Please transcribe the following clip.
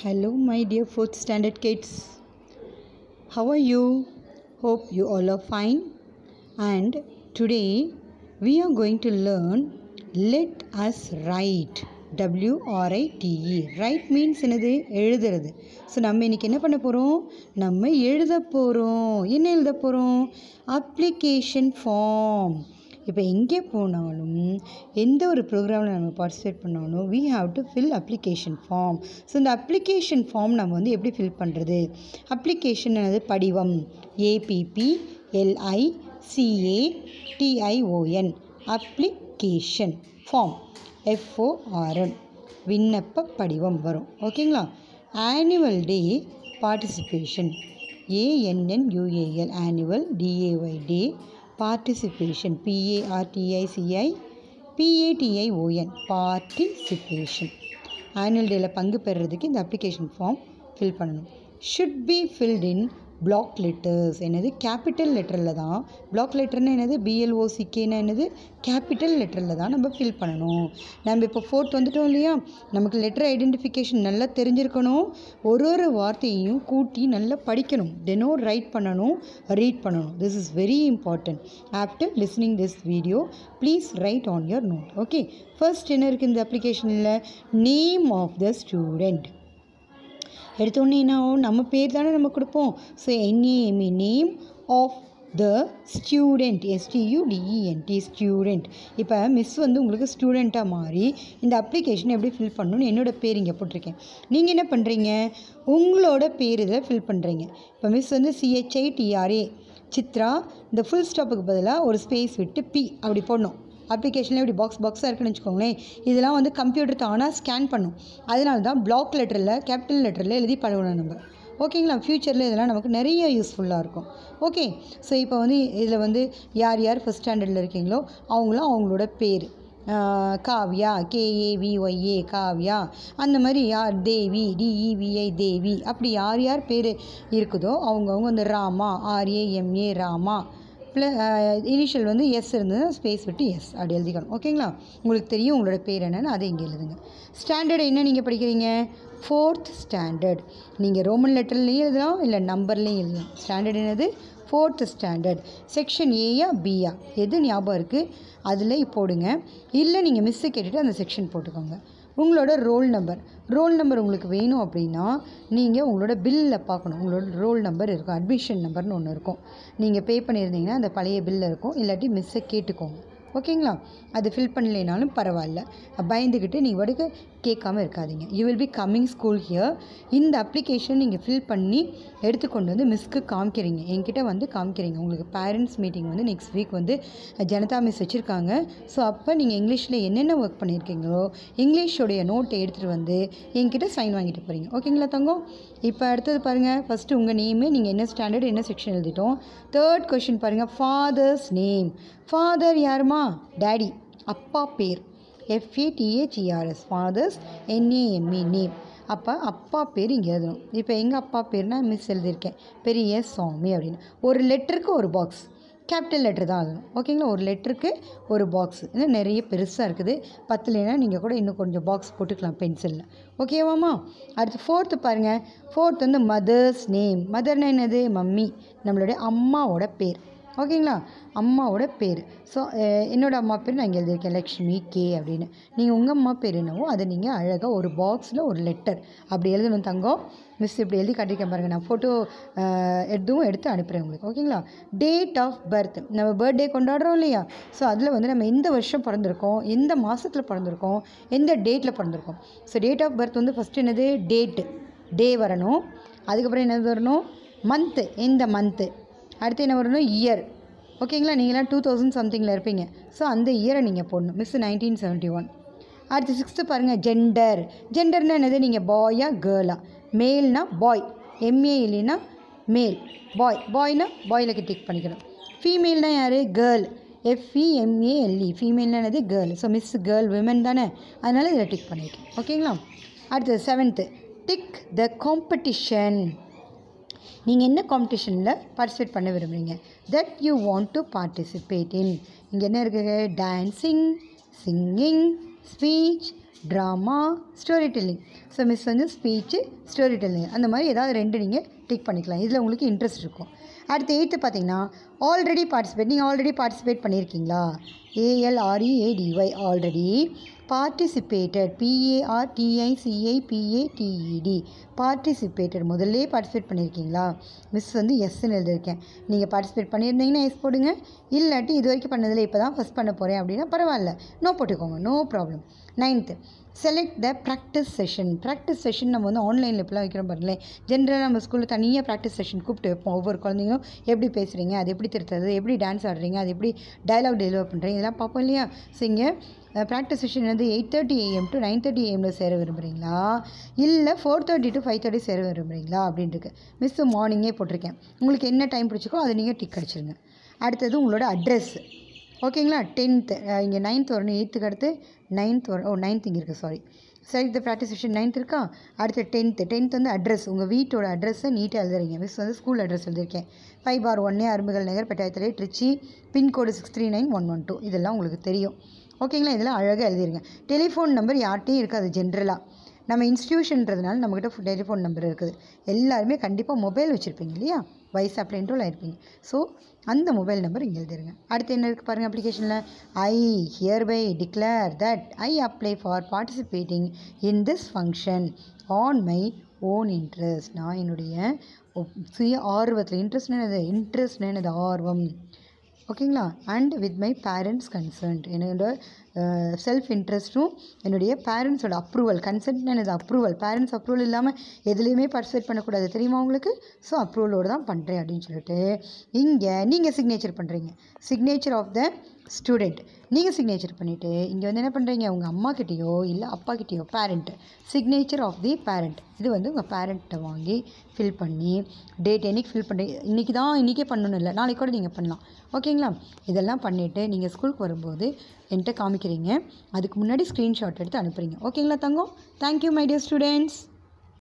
Hello, my dear fourth standard kids. How are you? Hope you all are fine. And today we are going to learn let us write. W R I T E write means என்னது எழுதுறது so நம்ம இன்றைக்கி என்ன பண்ண போகிறோம் நம்ம எழுத போகிறோம் என்ன எழுத போகிறோம் அப்ளிகேஷன் ஃபார்ம் இப்போ எங்கே போனாலும் எந்த ஒரு ப்ரோக்ராமில் நம்ம பார்ட்டிசிபேட் பண்ணாலும் we have to fill application form so இந்த அப்ளிகேஷன் ஃபார்ம் நம்ம வந்து எப்படி ஃபில் பண்ணுறது அப்ளிகேஷன் என்னது படிவம் ABP LI CA டிஐஓஎன் application form எஃப்ஓஆர்என் விண்ணப்ப படிவம் வரும் ஓகேங்களா annual day participation ஏஎன்என்யூஏஎல் annual DAY டே பார்ட்டிசிபேஷன் பிஏஆர்டிஐசிஐ பிஏடிஐஓஎன் பார்ட்டிசிபேஷன் ஆனுவல் டேயில் பங்கு பெறுறதுக்கு இந்த அப்ளிகேஷன் ஃபார்ம் ஃபில் பண்ணணும் should be filled in black letters என்னது கேபிட்டல் லெட்டரில் தான் பிளாக் லெட்டர்னு என்னது பிஎல்ஓசிகேன்னு என்னது கேபிட்டல் லெட்டரில் தான் நம்ம ஃபில் பண்ணணும் நம்ம இப்போ ஃபோர்த் வந்துட்டோம் இல்லையா நமக்கு லெட்டர் ஐடென்டிஃபிகேஷன் நல்லா தெரிஞ்சிருக்கணும் ஒரு ஒரு வார்த்தையையும் கூட்டி நல்லா படிக்கணும் தினம் ரைட் பண்ணணும் ரீட் பண்ணணும் this is very important after listening this video please write on your note okay first என்ன இருக்குது இந்த அப்ளிகேஷனில் நேம் ஆஃப் த ஸ்டூடெண்ட் எடுத்தோடனே என்ன ஆகும் நம்ம பேர் தானே நம்ம கொடுப்போம் so NAME name of the student எஸ்டியூடிஇஎன்டி student இப்போ மிஸ் வந்து உங்களுக்கு ஸ்டூடெண்ட்டாக மாறி இந்த அப்ளிகேஷன் எப்படி ஃபில் பண்ணணும்னு என்னோடய பேர் இங்கே போட்டிருக்கேன் நீங்கள் என்ன பண்ணுறீங்க உங்களோட பேர் இதில் ஃபில் பண்ணுறீங்க இப்போ மிஸ் வந்து சிஹெச்ஐ டிஆர்ஏ சித்ரா இந்த ஃபுல் ஸ்டாப்புக்கு பதிலாக ஒரு ஸ்பேஸ் விட்டு பி அப்படி போடணும் அப்ளிகேஷனில் இப்படி பாக்ஸ் பாக்ஸாக இருக்குன்னு வச்சுக்கோங்களேன் இதெல்லாம் வந்து கம்ப்யூட்டர் தானாக ஸ்கேன் பண்ணும் அதனால தான் பிளாக் லெட்டரில் கேபிட்டல் லெட்டரில் எழுதி பழகணும் நம்ம ஓகேங்களா ஃப்யூச்சரில் இதெல்லாம் நமக்கு நிறைய யூஸ்ஃபுல்லாக இருக்கும் ஓகே ஸோ இப்போ வந்து இதில் வந்து யார் யார் ஃபஸ்ட் ஸ்டாண்டர்டில் இருக்கீங்களோ அவங்களும் அவங்களோட பேர் காவ்யா கேஏவிஒய்ஏ காவ்யா அந்த மாதிரி யார் தேவி டிஇவிஐ தேவி அப்படி யார் யார் பேர் இருக்குதோ அவங்கவுங்க வந்து Rama R A M A Rama plus initial வந்து எஸ் இருந்தது ஸ்பேஸ் விட்டு எஸ் அப்படி எழுதிக்கணும் ஓகேங்களா உங்களுக்கு தெரியும் உங்களோட பேர் என்னென்னு அதை இங்கே எழுதுங்க ஸ்டாண்டர்ட் என்ன நீங்கள் படிக்கிறீங்க ஃபோர்த் ஸ்டாண்டர்ட் நீங்கள் ரோமன் லெட்டர்லேயும் எழுதலாம் இல்லை நம்பர்லேயும் எழுதலாம் ஸ்டாண்டர்ட் என்னது ஃபோர்த் ஸ்டாண்டர்ட் செக்ஷன் ஏயா பியா எது ஞாபகம் இருக்குது அதில் போடுங்க இல்லை நீங்கள் மிஸ்ஸு கேட்டுட்டு அந்த செக்ஷன் போட்டுக்கோங்க உங்களோட ரோல் நம்பர் ரோல் நம்பர் உங்களுக்கு வேணும் அப்படின்னா நீங்கள் உங்களோட பில்லில் பார்க்கணும் உங்களோட ரோல் நம்பர் இருக்கும் அட்மிஷன் நம்பர்னு ஒன்று இருக்கும் நீங்கள் பே பண்ணியிருந்தீங்கன்னா அந்த பழைய பில்லில் இருக்கும் இல்லாட்டி மிஸ்ஸை கேட்டுக்கோங்க ஓகேங்களா அது ஃபில் பண்ணலைனாலும் பரவாயில்ல பயந்துக்கிட்டு நீங்கள் வடுக்க கேட்காம இருக்காதீங்க you will be coming school here இந்த அப்ளிகேஷன் நீங்கள் ஃபில் பண்ணி எடுத்துக்கொண்டு வந்து மிஸ்க்கு காமிக்கிறீங்க என்கிட்ட வந்து காமிக்கிறீங்க உங்களுக்கு பேரண்ட்ஸ் மீட்டிங் வந்து நெக்ஸ்ட் வீக் வந்து ஜனதா மிஸ் வச்சுருக்காங்க ஸோ அப்போ நீங்கள் இங்கிலீஷில் என்னென்ன ஒர்க் பண்ணியிருக்கீங்களோ இங்கிலீஷோடைய நோட்டை எடுத்துகிட்டு வந்து என்கிட்ட சைன் வாங்கிட்டு போகிறீங்க ஓகேங்களா தங்கம் இப்போ அடுத்தது பாருங்கள் ஃபஸ்ட்டு உங்கள் நேமு நீங்கள் என்ன ஸ்டாண்டர்ட் என்ன செக்ஷன் எழுதிட்டோம் தேர்ட் கொஷின் பாருங்கள் ஃபாதர்ஸ் நேம் ஃபாதர் யாருமா டேடி அப்பா பேர் எஃப்ஏடிஏஜிஆர்எஸ் ஃபாதர்ஸ் என்ஏஎம்இ நேம் அப்போ அப்பா பேர் இங்கே எழுதணும் இப்போ எங்கள் அப்பா பேர் நான் மிஸ் எழுதியிருக்கேன் பெரிய சாமி அப்படின்னு ஒரு லெட்டருக்கு ஒரு பாக்ஸ் கேபிட்டல் லெட்டர் தான் எழுதணும் ஓகேங்களா ஒரு லெட்டருக்கு ஒரு பாக்ஸ் இன்னும் நிறைய பெருசாக இருக்குது பத்துலேனா நீங்கள் கூட இன்னும் கொஞ்சம் பாக்ஸ் போட்டுக்கலாம் பென்சிலில் ஓகேவாம்மா அடுத்து ஃபோர்த்து பாருங்கள் ஃபோர்த் வந்து மதர்ஸ் நேம் மதர்னா என்னது மம்மி நம்மளுடைய அம்மாவோட பேர் ஓகேங்களா அம்மாவோட பேர் ஸோ என்னோடய அம்மா பேர் நான் இங்கே எழுதியிருக்கேன் லக்ஷ்மி கே அப்படின்னு நீங்கள் உங்கள் அம்மா பேர் என்னவோ அதை நீங்கள் அழகாக ஒரு பாக்ஸில் ஒரு லெட்டர் அப்படி எழுதணும் தங்கம் மிஸ் இப்படி எழுதி காட்டியிருக்கேன் பாருங்கள் நான் ஃபோட்டோ எதுவும் எடுத்து அனுப்புகிறேன் உங்களுக்கு ஓகேங்களா டேட் ஆஃப் பர்த் நம்ம பர்த்டே கொண்டாடுறோம் இல்லையா ஸோ அதில் வந்து நம்ம எந்த வருஷம் பிறந்திருக்கோம் எந்த மாதத்தில் பிறந்திருக்கோம் எந்த டேட்டில் பிறந்திருக்கோம் ஸோ டேட் ஆஃப் பர்த் வந்து ஃபஸ்ட்டு என்னது டேட்டு டே வரணும் அதுக்கப்புறம் என்னது வரணும் மந்த்து எந்த மந்த்து அடுத்து என்ன வரணும் இயர் ஓகேங்களா நீங்களாம் டூ தௌசண்ட் சம்திங்கில் இருப்பீங்க ஸோ அந்த இயரை நீங்கள் போடணும் மிஸ் நைன்டீன் செவன்ட்டி ஒன் அடுத்து சிக்ஸ்த்து பாருங்கள் ஜெண்டர் ஜெண்டர்னா என்னது நீங்கள் பாயா கேர்ளா மேல்னா பாய் எம்ஏ இல்லைன்னா மேல் பாய் பாய்னா பாயில் டிக் பண்ணிக்கணும் ஃபீமேல்னா யார் கேர்ள் எஃப்இஎம்ஏஎல்இ ஃபீமேல்னா என்னது girl so miss girl women தானே அதனால் இதில் டிக் பண்ணியிருக்கேன் ஓகேங்களா அடுத்தது செவன்த்து டிக் த காம்படிஷன் நீங்கள் என்ன காம்படிஷனில் பார்ட்டிசிபேட் பண்ண விரும்புகிறீங்க that you want to participate in இங்கே என்ன இருக்குது dancing singing speech drama story telling so miss வந்து ஸ்பீச்சு ஸ்டோரி டெல்லிங் அந்த மாதிரி ஏதாவது ரெண்டு நீங்கள் டிக் பண்ணிக்கலாம் இதில் உங்களுக்கு இன்ட்ரெஸ்ட் இருக்கும் அடுத்து எயித்து பார்த்தீங்கன்னா ஆல்ரெடி பார்ட்டிசிபேட் நீங்கள் ஆல்ரெடி பார்ட்டிசிபேட் பண்ணியிருக்கீங்களா ஏஎல்ஆர்இஏடிஒய் ஆல்ரெடி பார்ட்டிசிபேட்டட் பிஏஆர்டிஐசிஐ பிஏடிஇடி பார்ட்டிசிபேட்டட் முதல்ல பார்ட்டிசிபேட் பண்ணியிருக்கீங்களா மிஸ் வந்து எஸ்ன்னு எழுதியிருக்கேன் நீங்கள் பார்ட்டிசிபேட் பண்ணியிருந்தீங்கன்னா எஸ் போடுங்க இல்லாட்டி இது வரைக்கும் பண்ணதில் இப்போ தான் ஃபஸ்ட் பண்ண போகிறேன் அப்படின்னா பரவாயில்ல நோ போட்டுக்கோங்க no problem ninth select the practice session practice session நம்ம வந்து ஆன்லைனில் இப்போலாம் வைக்கிறோம் பாருங்களேன் ஜென்ரலாக நம்ம ஸ்கூலில் தனியாக ப்ராக்டிஸ் செஷன் கூப்பிட்டு வைப்போம் ஒவ்வொரு குழந்தைங்களும் எப்படி பேசுகிறீங்க அது எப்படி திருத்துறது எப்படி டான்ஸ் ஆடுறீங்க அது எப்படி டயலாக் டெலிவர் பண்ணுறீங்க இதெல்லாம் பார்ப்போம் இல்லையா ஸோ இங்கே ப்ராக்டிஸ் செஷன் வந்து eight thirty A M to nine thirty ஏஎம்மில் சேர விரும்புகிறீங்களா இல்லை four thirty to five thirty சேர விரும்புகிறீங்களா அப்படின்ட்டு மிஸ்ஸு மார்னிங்கே போட்டிருக்கேன் உங்களுக்கு என்ன டைம் பிடிச்சிக்கோ அதை நீங்கள் டிக் அடிச்சிருங்க அடுத்தது உங்களோட அட்ரஸ்ஸு ஓகேங்களா டென்த்து இங்கே நைன்த் வரணும் எயித்துக்கு அடுத்து நைன்த் வரும் ஓ நைன்த் இங்கே இருக்குது சாரி சரி இந்த ப்ராக்டிஸ் செஷன் நைன்த் இருக்கா அடுத்து டென்த்து டென்த் வந்து அட்ரஸ் உங்கள் வீட்டோட அட்ரஸை நீட்டாக எழுதுறீங்க மிஸ் வந்து ஸ்கூல் அட்ரஸ் எழுதியிருக்கேன் ஃபைவ் பார் ஒன்னே அரும்புகள் நகர் Pettavaithalai Tiruchi pin code six three nine one one two இதெல்லாம் உங்களுக்கு தெரியும் ஓகேங்களா இதெல்லாம் அழகாக எழுதிருங்க டெலிஃபோன் நம்பர் யார்கிட்டையும் இருக்காது ஜென்ரலாக நம்ம இன்ஸ்டியூஷன்றதுனால நம்மக்கிட்ட டெலிஃபோன் நம்பர் இருக்குது எல்லாருமே கண்டிப்பாக மொபைல் வச்சுருப்பீங்க இல்லையா வயசு அப்படின்ட்டு இருப்பீங்க ஸோ அந்த மொபைல் நம்பர் இங்கே எழுதிருங்க அடுத்து என்ன இருக்குது பாருங்கள் அப்ளிகேஷனில் I hereby declare that I apply for participating in this function on my own interest நான் என்னுடைய ஒப்- சுய ஆர்வத்தில் இன்ட்ரெஸ்ட் என்னது இன்ட்ரெஸ்ட் என்னது ஆர்வம் ஓகேங்களா and with my parents concerned என்னோட செல்ஃப் இன்ட்ரெஸ்ட்டும் என்னுடைய பேரண்ட்ஸோட அப்ரூவல் கன்சென்ட் எனது அப்ரூவல் பேரண்ட்ஸ் அப்ரூவல் இல்லாமல் எதுலேயுமே பார்ட்டிசிபேட் பண்ணக்கூடாது தெரியுமா உங்களுக்கு ஸோ அப்ரூவலோடு தான் பண்ணுறேன் அப்படின்னு சொல்லிட்டு இங்கே நீங்கள் சிக்னேச்சர் பண்ணுறீங்க சிக்னேச்சர் ஆஃப் த ஸ்டூடெண்ட் நீங்கள் சிக்னேச்சர் பண்ணிவிட்டு இங்கே வந்து என்ன பண்ணுறீங்க உங்கள் அம்மா கிட்டேயோ இல்லை அப்பா கிட்டேயோ parent signature of the parent இது வந்து உங்கள் பேரண்ட்டை வாங்கி ஃபில் பண்ணி டேட் என்னைக்கு ஃபில் பண்ணி இன்றைக்கி தான் இன்றைக்கே பண்ணணும் இல்லை நாளைக்கு கூட நீங்கள் பண்ணலாம் ஓகேங்களா இதெல்லாம் பண்ணிவிட்டு நீங்கள் ஸ்கூலுக்கு வரும்போது என்கிட்ட காமிக்கிறீங்க அதுக்கு முன்னாடி ஸ்க்ரீன்ஷாட் எடுத்து அனுப்புகிறீங்க ஓகேங்களா தங்கம் தேங்க்யூ மை டியர் ஸ்டூடெண்ட்ஸ்